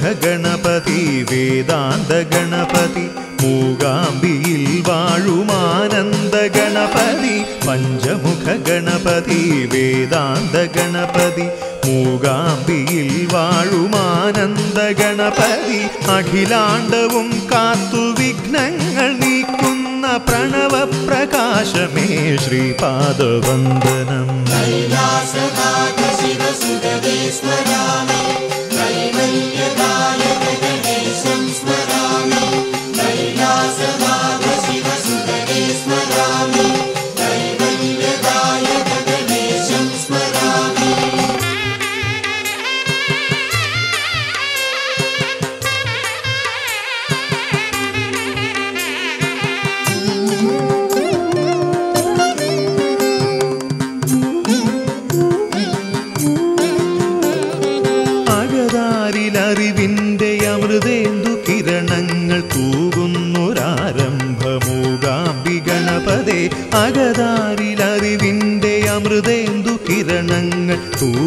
ഗണപതി വേദാന്ത ഗണപതി മൂകാംബിയിൽ വാഴുമാനന്ദ ഗണപതി പഞ്ചമുഖ ഗണപതി വേദാന്ത ഗണപതി മൂകാംബിയിൽ വാഴുമാനന്ദ ഗണപതി അഖിലാണ്ടവും കാത്തു വിഘ്നങ്ങൾ നീക്കുന്ന പ്രണവ പ്രകാശമേ ശ്രീപാദവന്ദനം कैलासनाथ शिव सुदे स्मरामि कैवल्यदायक गणेशं स्मरामि कैलासनाथ शिव सुदे स्मरामि कैवल्यदायक गणेशं स्मरामि അകതാരിലറിവിന്റെ അമൃതേന്ദു കിരണങ്ങൾ തൂകുന്നൊരാരംഭമൂകാംബി ഗണപതേ അകതാരിലറിവിന്റെ അമൃതേന്ദു കിരണങ്ങൾ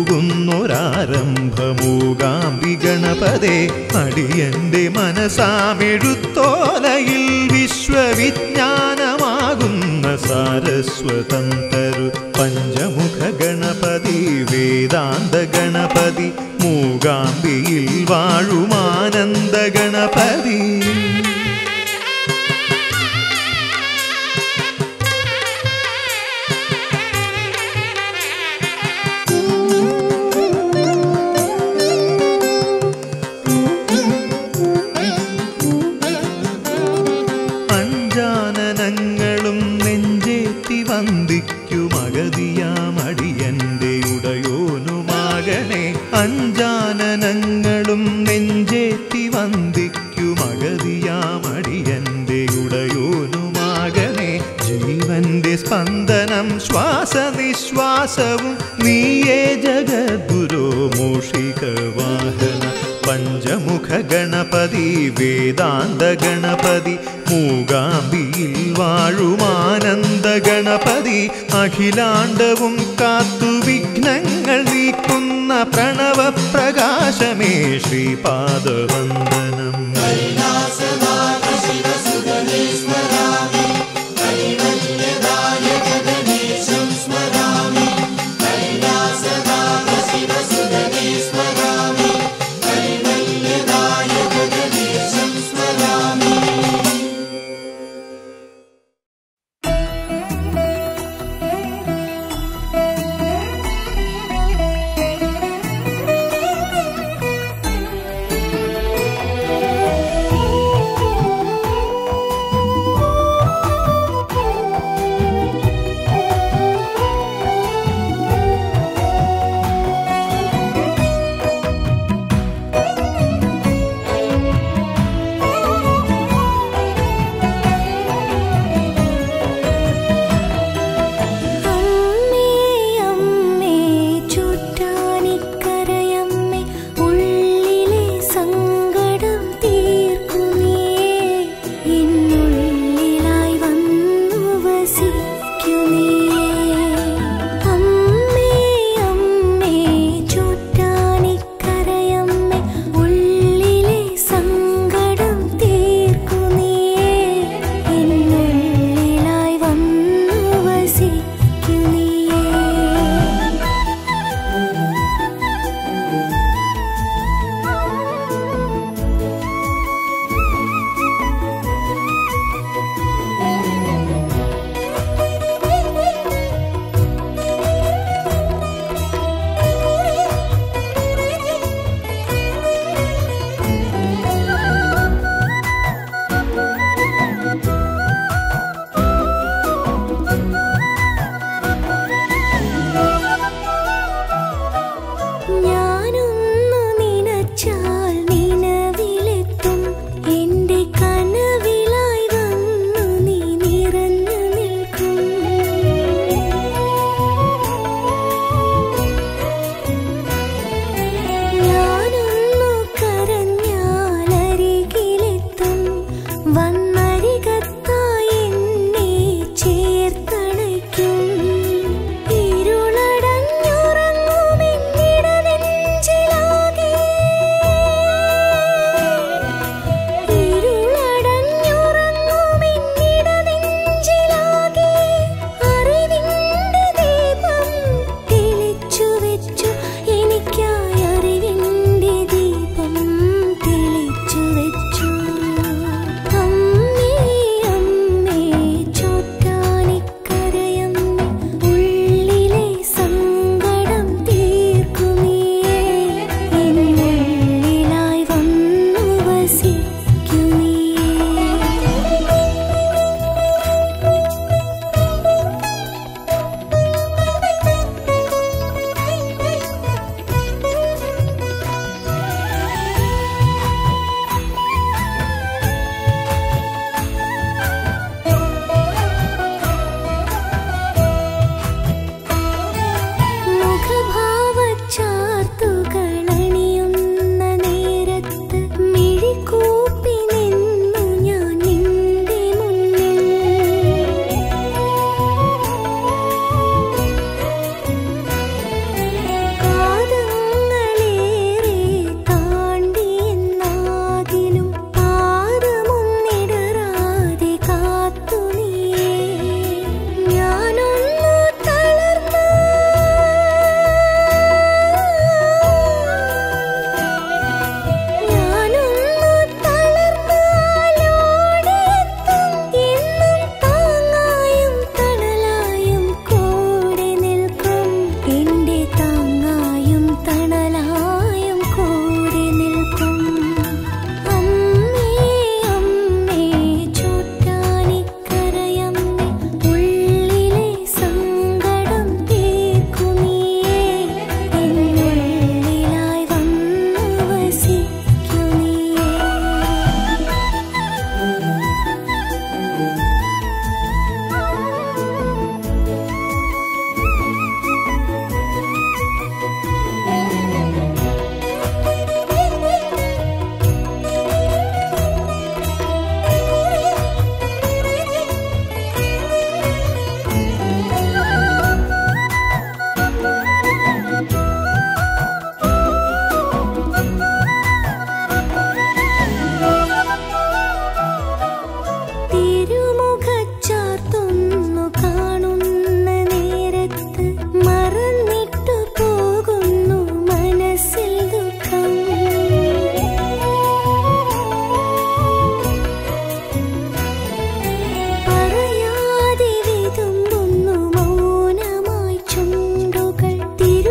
തൂകുന്നൊരാരംഭമൂകാംബി ഗണപതേ അടിയന്റെ മനസാമെഴുത്തോലയിൽ വിശ്വവിജ്ഞാനമാകുന്ന സാരസ്വതം തരു പഞ്ചമുഖ ഗണപതി വേദാന്ത ഗണപതി മൂകാംബിയിൽ വാഴുമാനന്ദ ഗണപതി അഞ്ചാനനങ്ങളും നെഞ്ചേറ്റി വന്ദിക്കും അഗതിയാമടിയന്റെ ഉടയോനുമാകണേ അഞ്ചാനനങ്ങളും നെഞ്ചേറ്റി വന്ദിക്കും അഗതിയാമടിയന്റെ ഉടയോനുമാകണേ ജീവന്റെ സ്പന്ദനം ശ്വാസനിശ്വാസവും നീയേ ജഗദ്ഗുരോ മൂഷിക വാഹന പഞ്ചമുഖ ഗണപതി വേദാന്ത ഗണപതി മൂകാംബിയിൽ വാഴുമാനന്ദ ഗണപതി അഖിലാണ്ടവും കാത്തു വിഘ്നങ്ങൾ നീക്കുന്ന പ്രണവ പ്രകാശമേ ശ്രീപാദവന്ദനം कैलासनाथ शिव सुदे स्मरामि कैवल्यदायक गणेशं स्मरामि कैलासनाथ शिव सुदे स्मरामि कैवल्यदायक गणेशं स्मरामि Thank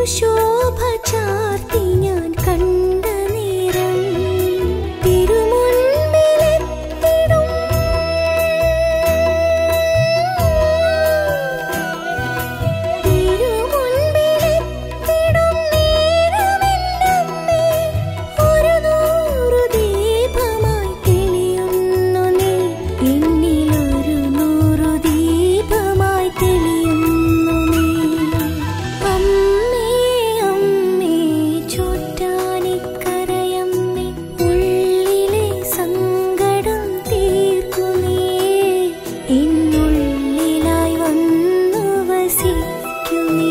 ശോഭ ചാർത്തി ഞാൻ കണ്ട നേരം തിരുമുൻപിലെത്തിടും തിരുമുൻപിലെത്തിടും നേരമെന്നമ്മേ ഒരു നൂറു ദീപമായി തെളിയുന്നു നീ എന്നിലൊരു നൂറു ദീപമായി തെളിയുന്നു നീ അമ്മേ അമ്മേ ചോറ്റാനിക്കരയമ്മേ ഉള്ളിലെ സങ്കടം തീർക്കുമേ എന്നുള്ളിലായി വന്നു വസിക്കുമേ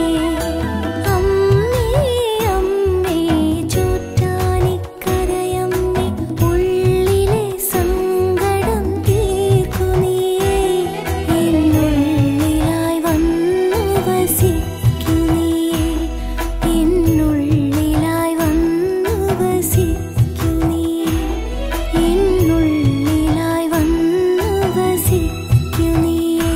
അമ്മേ അമ്മേ ചോറ്റാനിക്കരയമ്മേ ഉള്ളിലെ സങ്കടം തീർക്കുമേ എന്നുള്ളിലായി വന്നു വസിക്കുമേ എന്നുള്ളിലായി വന്നു വസിക്കുമേ എന്നുള്ളിലായി വന്നു വസിക്കുമേ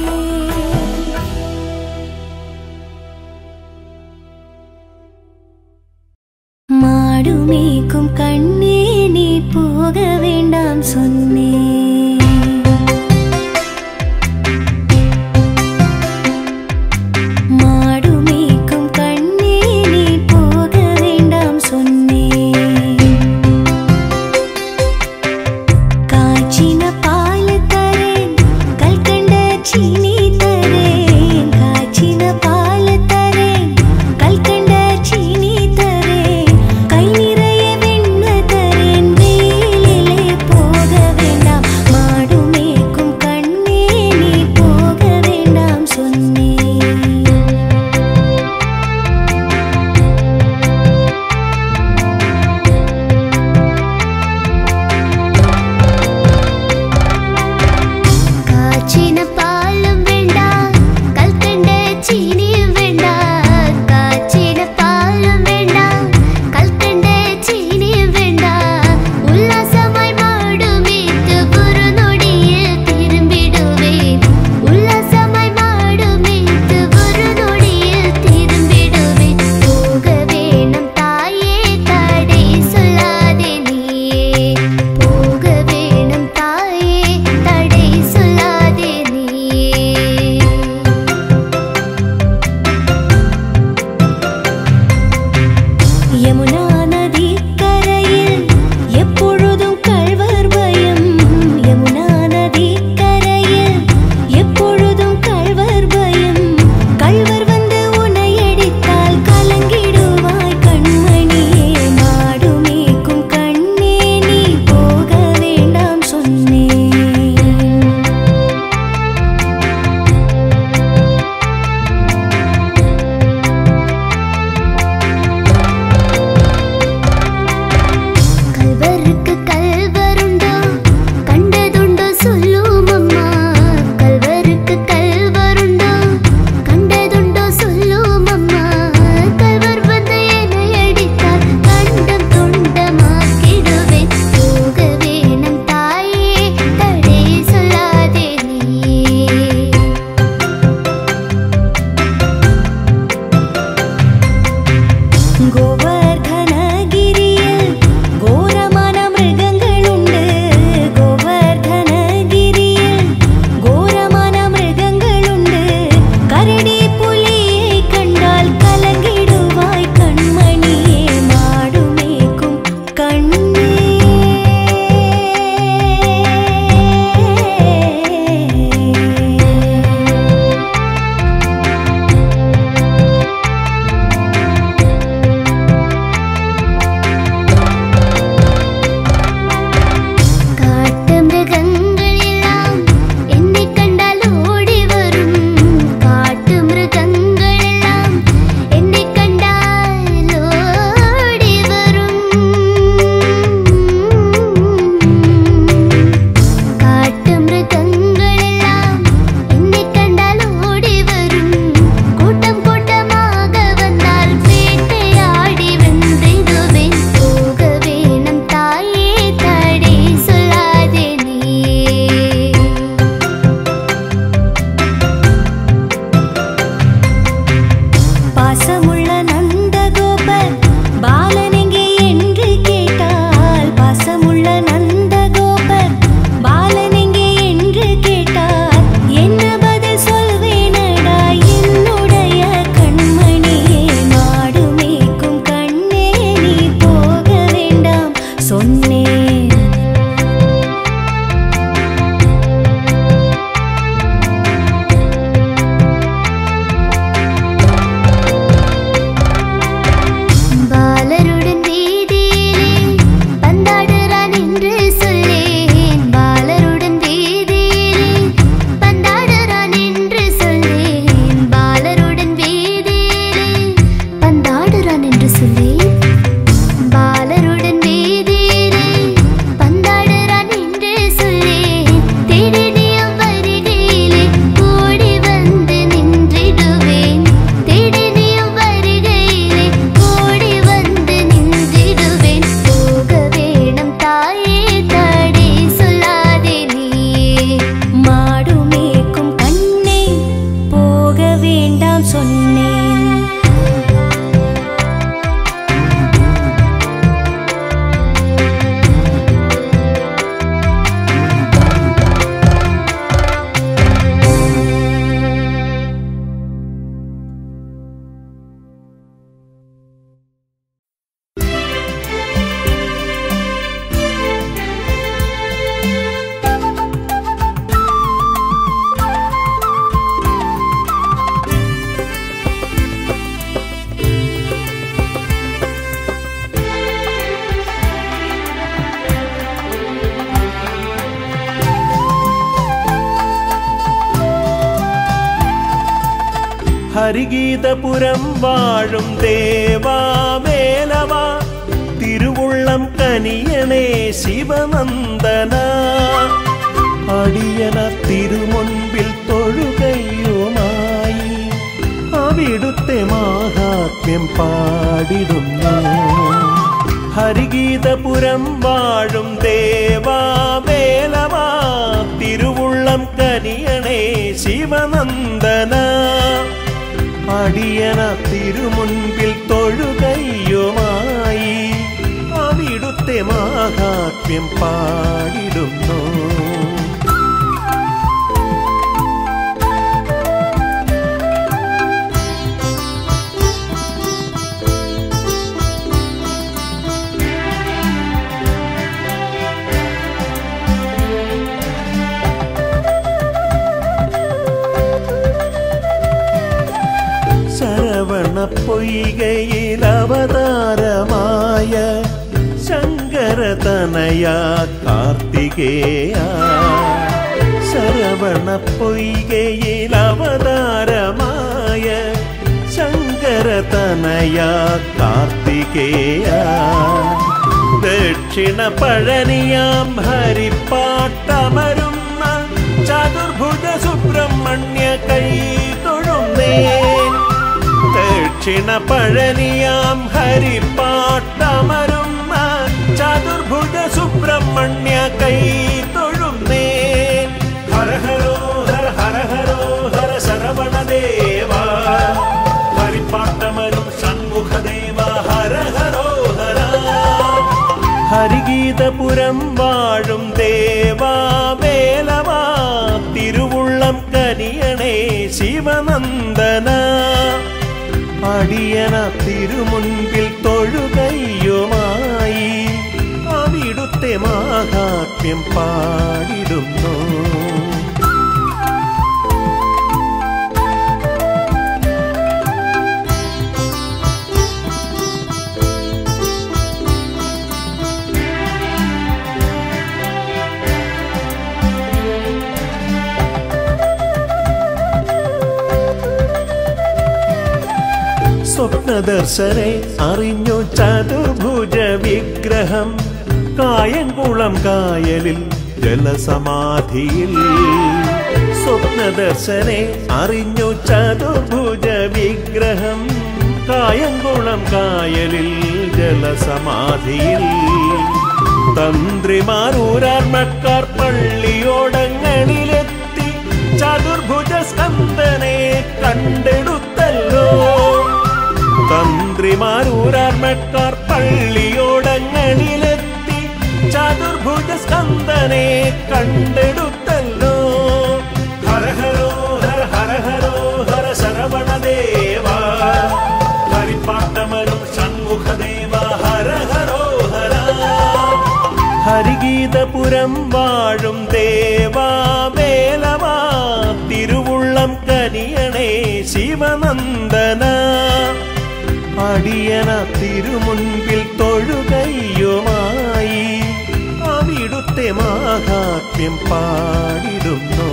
மாடுமேக்கும் கண்ணே நீ போக வேண்டாம் சொன்னேன் மாடுமேக்கும் கண்ணே நீ போக வேண்டாம் சொன்னேன் കാച്ചിന പാല് തരേൻ കൽക്കണ്ട ചീനി തരേൻ കാച്ചിന പാല് തരേൻ കൽക്കണ്ട ചീനി തരേൻ കൈ നിറയെ വെണ്ണ തരേൻ വെയിലിലെ പോക വേണ്ടാം ഹരിഗീതപുരം വാഴും ദേവാവേലവ തിരുവുള്ളം കനിയണേ ശിവനന്ദന അടിയന തിരുമുൻപിൽ തൊഴുകയുമായി അവിടുത്തെ മാഹാത്മ്യം പാടിടുന്നു ഹരിഗീതപുരം വാഴും ദേവാവേലവ തിരുവുള്ളം കനിയണേ ശിവനന്ദന അടിയന തിരുമുൻപിൽ തൊഴുകയുമായി അവിടുത്തെ മാഹാത്മ്യം പാടിടുന്നു ശരവണ പൊയ്കയിൽ അവതാരമായ ശങ്കരതനയ കാർത്തികേയ ശരവണ പൊയ്കയിൽ അവതാരമായ ശങ്കരതനയ കാർത്തികേയ ദക്ഷിണ പഴനിയാം ഹരിപ്പാട്ടമരുന്ന ചതുർഭുജ സുബ്രഹ്മണ്യ കൈ തൊഴുന്നേൻ ദക്ഷിണ പഴനിയാം ഹരിപ്പാട്ടമരുന്ന ചതുർഭുജ സുബ്രഹ്മണ്യ കൈ തൊഴുന്നേൻ ഹര ഹരോ ഹര ഹര ഹരോ ഹര ശരവണദേവ ഹരിപ്പാട്ടമരും ഷൺമുഖദേവ ഹര ഹരോ ഹര ഹരിഗീതപുരം വാഴും ദേവാവേലവാ തിരുവുള്ളം കനിയണേ ശിവനന്ദന അടിയന തിരുമുൻപിൽ തൊഴുകയുമായി അവിടുത്തെ മാഹാത്മ്യം പാടിടുന്നു സ്വപ്നദർശനെ അറിഞ്ഞു ചതുർഭുജ വിഗ്രഹം കായംകുളം കായലിൽ ജലസമാധിയിൽ സ്വപ്നദർശനെ അറിഞ്ഞു ചതുർഭുജ വിഗ്രഹം കായംകുളം കായലിൽ ജലസമാധിയിൽ തന്ത്രിമാരൂരാർമക്കാർ പള്ളിയോടങ്ങളിലെത്തി ചതുർഭുജ സ്കന്ദനെ കണ്ടെടുത്തല്ലോ തന്ത്രിമാരൂരാർമക്കാർ പള്ളിയോടങ്ങളിലെത്തി ചതുർഭുജ സ്കന്ദനെ കണ്ടെടുത്തല്ലോ ഹര ഹരോ ഹര ഹര ഹരോ ഹര ശരവണദേവ ഹരിപ്പാട്ടമരും ഷൺമുഖദേവ ഹര ഹരോ ഹര ഹരിഗീതപുരം വാഴും ദേവാവേലവാ തിരുവുള്ളം കനിയണേ ശിവനന്ദന അടിയന തിരുമുൻപിൽ തൊഴുകയുമായി അവിടുത്തെ മാഹാത്മ്യം പാടിടുന്നു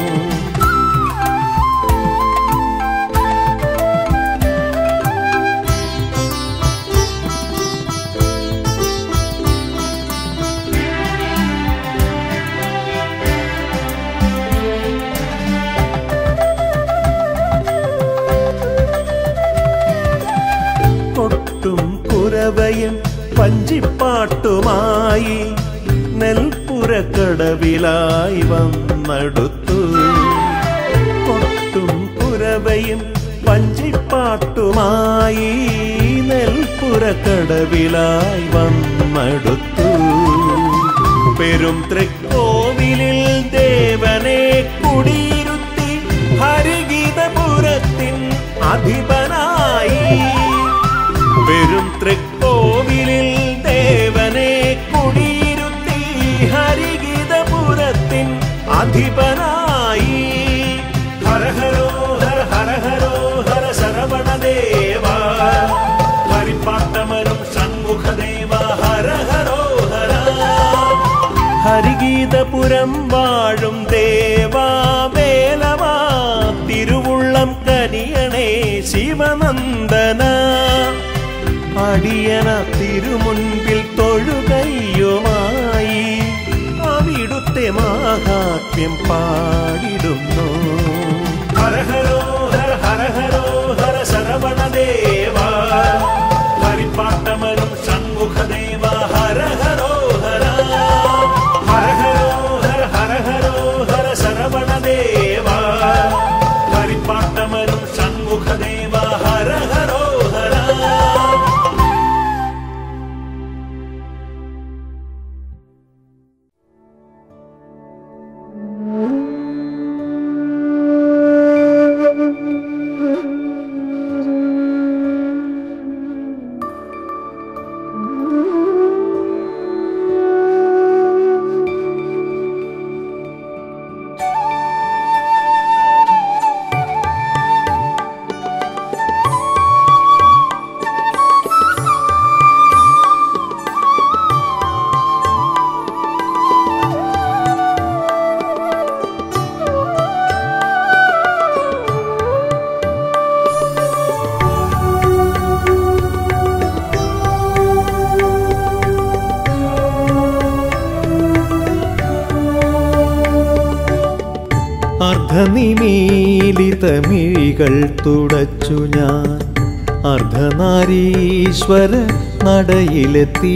കൊട്ടും കുരവയും പഞ്ചിപ്പാട്ടുമായി നെൽപ്പുരക്കടവിലായി വന്നടുത്തു കൊട്ടും കുരവയും പഞ്ചിപ്പാട്ടുമായി നെൽപ്പുരക്കടവിലായി വന്നടുത്തു പെരും തൃക്കോവിലിൽ ദേവനെ കുടിയിരുത്തി ഹരിഗീതപുരത്തിൻ അധിപനായി പെരും തൃക്കോവിലിൽ ദേവനെ കുടിയിരുത്തി ഹരിഗീതപുരത്തിൻ അധിപനായി ഹര ഹരോ ഹര ഹര ഹരോ ഹര ശരവണദേവ ഹരിപ്പാട്ടമരും ഷൺമുഖദേവ ഹര ഹരോ ഹര ഹരിഗീതപുരം വാഴും ദേവാവേലവാ തിരുവുള്ളം കനിയണേ ശിവനന്ദന അടിയന തിരുമുൻപിൽ തൊഴുകയ്യുമായി അവിടുത്തെ മാഹാത്മ്യം പാടിടുന്നു ഹരഹരോ ഹര ഹരഹരോ ഹര ശരവണദേവ ഹരിപ്പാട്ടമരും ഷൺമുഖദേവ ഹരഹരോ ഹര ഹരഹരോ ഹര ഹരഹരോ ഹര ശരവണദേവ ഹരിപ്പാട്ടമരും ഷൺമുഖദേവ ഹരഹരോ ഹര അർദ്ധനിമീലിതമിഴികൾ തുടച്ചു ഞാൻ അർദ്ധനാരീശ്വര നടയിലെത്തി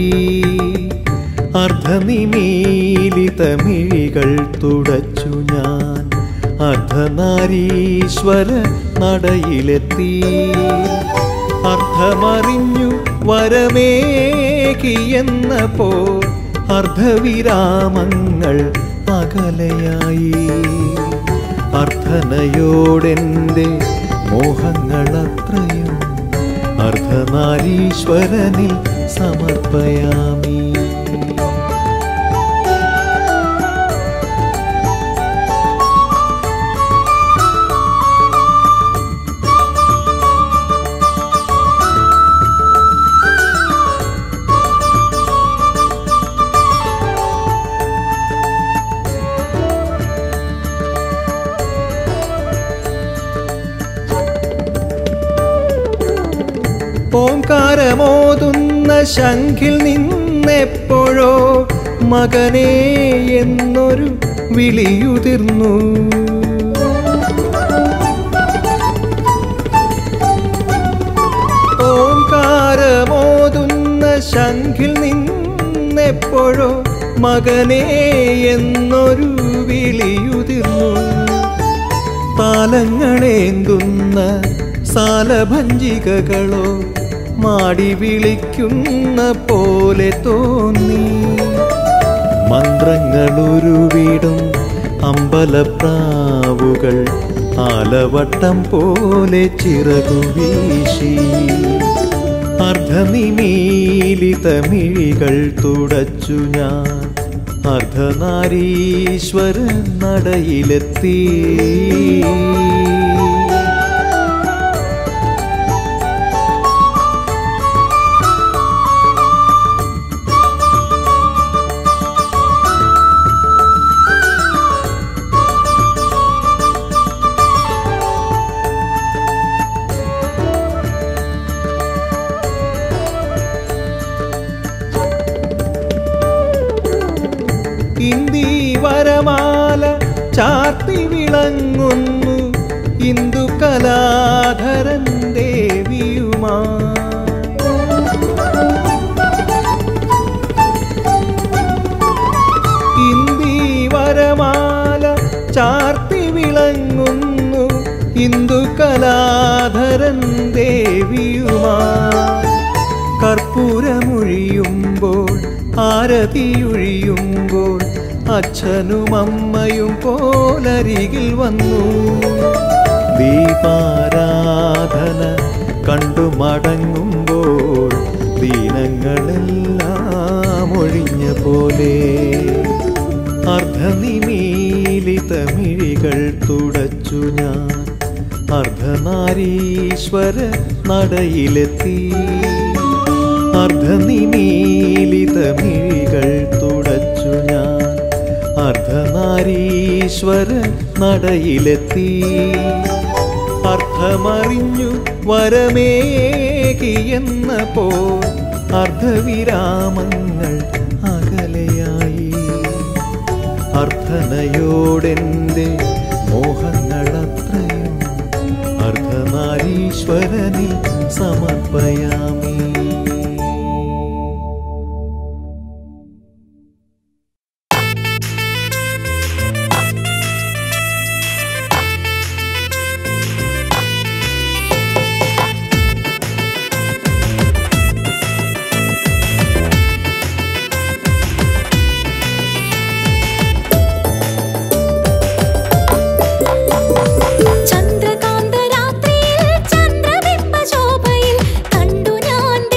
അർദ്ധനിമീലിതമിഴികൾ തുടച്ചു ഞാൻ അർദ്ധനാരീശ്വര നടയിലെത്തി അർദ്ധമറിഞ്ഞു വരമേകിയെന്ന പോ അർദ്ധവിരാമങ്ങൾ അകലയായി അർത്ഥനയോടെൻ്റെ മോഹങ്ങളത്രയും അർദ്ധനാരീശ്വരനിൽ സമർപ്പയാമി ഓംകാരമോതുന്ന ശംഖിൽ നിന്നെപ്പോഴോ മകനേ എന്നൊരു വിളിയുതിർന്നു ഓംകാരമോതുന്ന ശംഖിൽ നിന്നെപ്പോഴോ മകനേ എന്നൊരു വിളിയുതിർന്നു താലങ്ങളേന്തുന്ന സാലഭഞ്ജികകളോ മാടി വിളിക്കുന്ന പോലെ തോന്നി മന്ത്രങ്ങളുരുവിടും അമ്പലപ്രാവുകൾ ആലവട്ടം പോലെ ചിറകു വീശി അർദ്ധനിമീലിതമിഴികൾ തുടച്ചു ഞാൻ അർദ്ധനാരീശ്വര നടയിലെത്തി ഇന്ദി വരമാല ചാർത്തി വിളങ്ങുന്നു ഇന്ദു കലാധരൻ ദേവിയുമാ ഇന്ദി വരമാല ചാർത്തി വിളങ്ങുന്നു ഇന്ദു കലാധരൻ ദേവിയുമാ കർപ്പൂരമൊഴിയുമ്പോൾ ആരതിയൊഴിയുമ്പോൾ അച്ഛനും അമ്മയും പോലരികിൽ വന്നു ദീപാരാധന കണ്ടു മടങ്ങുമ്പോൾ ദീനങ്ങളെല്ലാം ഒഴിഞ്ഞ പോലെ അർദ്ധനിമീലിതമിഴികൾ തുടച്ചു ഞാൻ അർദ്ധനാരീശ്വര നടയിലെത്തി അർദ്ധനിമീലിതമിഴികൾ തുടച്ചു ഞാൻ അർദ്ധനാരീശ്വര നടയിലെത്തി അർത്ഥമറിഞ്ഞു വരമേകിയെന്ന പോൽ അർദ്ധവിരാമങ്ങൾ അകലെയായി അർത്ഥനയോടെൻ്റെ മോഹങ്ങളത്രയും അർദ്ധനാരീശ്വരനിൽ സമർപ്പയാമി ചന്ദ്രകാന്തരാത്രിയിൽ ചന്ദ്രബിംബശോഭയിൽ കണ്ടു ഞാൻ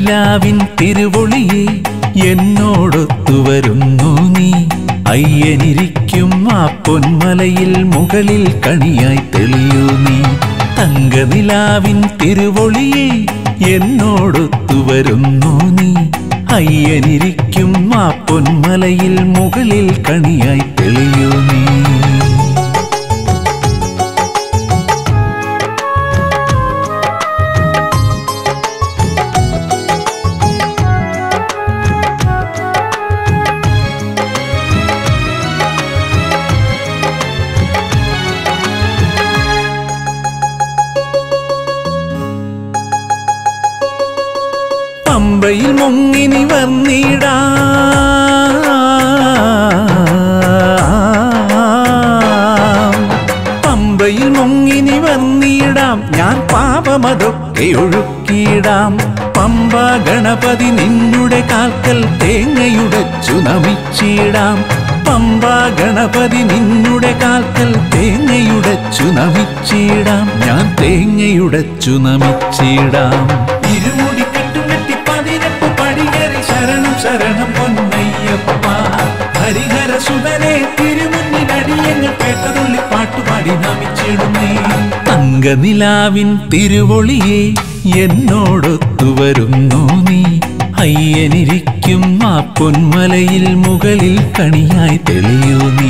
തങ്കനിലാവിൻ തിരുവൊളിയെ എന്നോടൊത്തു വരുന്നു നീ അയ്യനിരിക്കും ആ പൊന്മലയിൽ മുകളിൽ കണിയായി തെളിയൂ നീ തങ്കനിലാവിൻ തിരുവൊളിയെ എന്നോടൊത്തു വരുന്നു നീ അയ്യനിരിക്കും ആ പൊന്മലയിൽ മുകളിൽ കണിയായി തെളിയൂ നീ പമ്പയിൽ മുങ്ങിനി വന്നിടാം പമ്പയിൽ മുങ്ങിനി വന്നിടാം ഞാൻ പാപമതൊക്കെ ഒഴുക്കിയിടാം പമ്പ ഗണപതി നിന്നുടെ കാൽക്കൽ തേങ്ങയുടച്ചു നമിച്ചിടാം പമ്പ ഗണപതി നിന്നുടെ കാൽക്കൽ തേങ്ങയുടച്ചു നമിച്ചിടാം ഞാൻ തേങ്ങയുടച്ചു നമിച്ചിടാം ഇരുമുടി കെട്ടുകെട്ടി പതിനെട്ട് പടികേറി ശരണം ശരണം പൊന്നയ്യപ്പ ഹരിഹര സുതനെ തിരുമുന്നിലടിയങ്ങൾ കേട്ടതുള്ളി പാട്ടുപാടി നമിച്ചിടുന്നേ തങ്കനിലാവിൻ തിരുവൊളിയെ എന്നോടൊത്തു വരുന്നു നീ അയ്യനിരിക്കും ആ പൊന്മലയിൽ മുകളിൽ കണിയായി തെളിയൂ നീ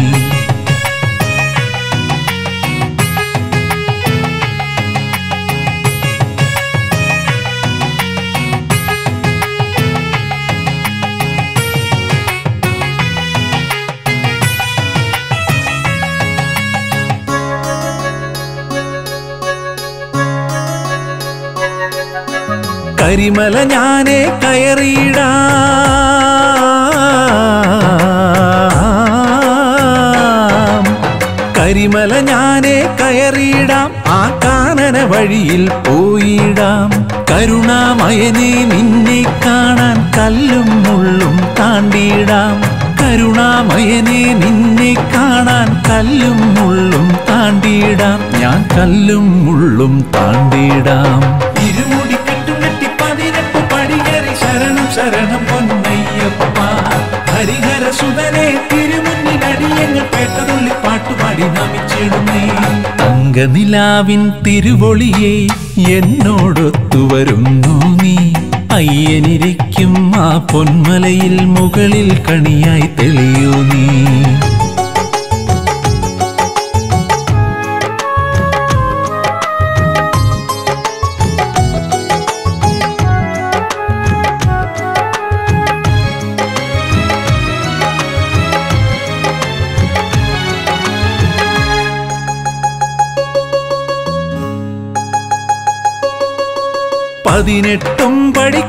കരിമല ഞാനേ കയറിയിടാം കരിമല ഞാനേ കയറിയിടാം ആ കാനന വഴിയിൽ പോയിടാം കരുണാമയനെ നിന്നെ കാണാൻ കല്ലും മുള്ളും താണ്ടിയിടാം കരുണാമയനെ നിന്നെ കാണാൻ കല്ലും മുള്ളും താണ്ടിയിടാം ഞാൻ കല്ലും മുള്ളും താണ്ടിയിടാം ഇരുമുടി കെട്ടുകെട്ടി പതിനെട്ട് പടികേറി ശരണം ശരണം പൊന്നയ്യപ്പ ഹരിഹര സുതനെ തിരുമുന്നിലടിയങ്ങൾ കേട്ടതുള്ളി പാട്ടുപാടി നമിച്ചിടുന്നേ തങ്കനിലാവിൻ തിരുവൊളിയെ എന്നോടൊത്തു വരുന്നു നീ അയ്യനിരിക്കും ആ പൊന്മലയിൽ മുകളിൽ കണിയായി തെളിയൂ നീ പതിനെട്ടും പടി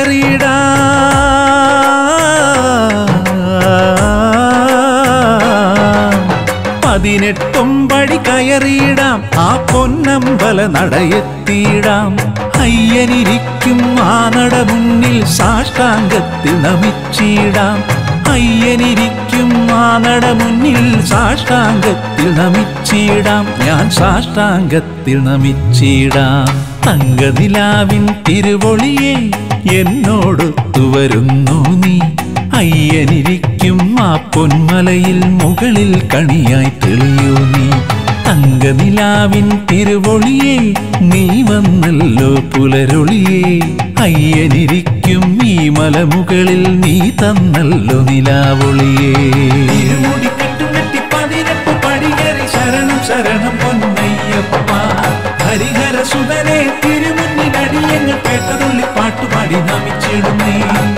കയറിയിടാം പതിനെട്ടും പടി കയറിയിടാം ആ പൊന്നമ്പല നടയെത്തിയിടാം അയ്യനിരിക്കും ആ നട മുന്നിൽ സാഷ്ടാംഗത്തിൽ നമിച്ചിടാം അയ്യനിരിക്കും ആ നട മുന്നിൽ സാഷ്ടാംഗത്തിൽ നമിച്ചിടാം ഞാൻ സാഷ്ടാംഗത്തിൽ നമിച്ചിടാം തങ്കനിലാവിൻ തിരുവൊളിയെ എന്നോടൊത്തു വരുന്നു നീ അയ്യനിരിക്കും ആ പൊന്മലയിൽ മുകളിൽ കണിയായി തെളിയൂ നീ തങ്കനിലാവിൻ തിരുവൊളിയെ നീ വന്നല്ലോ പുലരൊളിയെ അയ്യനിരിക്കും ഈ മലമുകളിൽ നീ തന്നല്ലോ നിലാവൊളിയേ ഇരുമുടി കെട്ടുകെട്ടി പതിനെട്ട് പടികേറി ശരണം ശരണം പൊന്നയ്യപ്പ ഹരിഹര സുതനെ തിരുമുന്നിലടിയങ്ങൾ കേട്ടതുള്ളി പാട്ടുപാടി നമിച്ചിടുന്നേ